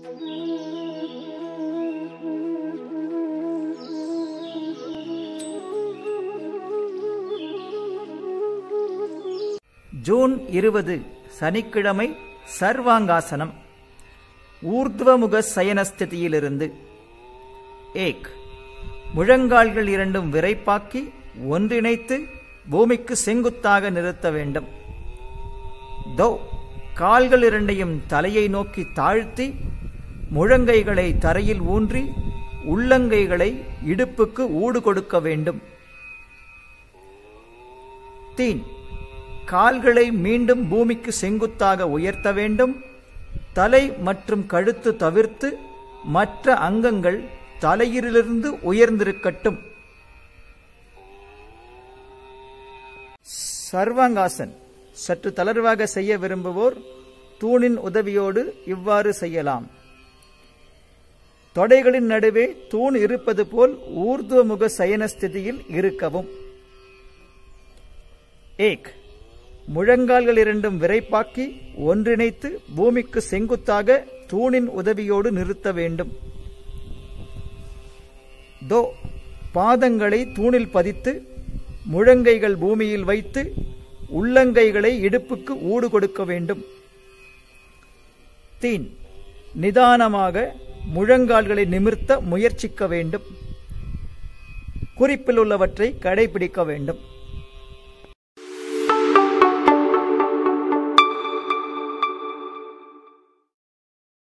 June இருபது சனிக்கிழமை சர்வாங்காசனம் ஊர்துவமுக சயனஸ்திதியிலிருந்து ஏக் முழங்கால்கள் இரண்டும் விரைப்பாக்கி ஒன்றிணைத்து பூமிக்கு செங்குத்தாக நிறுத்த வேண்டும் தோ கால்கள் இரண்டையும் தலையை நோக்கி தாழ்த்தி முழங்கைகளை தரையில் ஊன்றி உள்ளங்கைகளை இடுப்புக்கு ஊடு கொடுக்க வேண்டும் தீன் கால்களை மீண்டும் பூமிக்கு செங்குத்தாக உயர்த்த வேண்டும் தலை மற்றும் கழுத்து தவிர்த்து மற்ற அங்கங்கள் தலையிலிருந்து உயர்ந்திருக்கட்டும் சர்வாங்காசன் சற்று தளர்வாக செய்ய விரும்புவோர் தூணின் உதவியோடு இவ்வாறு செய்யலாம் தொடைகளின் நடுவே தூண் இருப்பது போல் ஊர்துவமுக சயனஸ்திதியில் இருக்கவும் ஏக் முழங்கால்கள் இரண்டும் விரைப்பாக்கி ஒன்றிணைத்து பூமிக்கு செங்குத்தாக தூணின் உதவியோடு நிறுத்த வேண்டும் தோ பாதங்களை தூணில் பதித்து முழங்கைகள் பூமியில் வைத்து உள்ளங்கைகளை இடுப்புக்கு ஊடு கொடுக்க வேண்டும் தீன் நிதானமாக முழங்கால்களை நிமிர்த்த முயற்சிக்க வேண்டும் குறிப்பில் உள்ளவற்றை கடைபிடிக்க வேண்டும்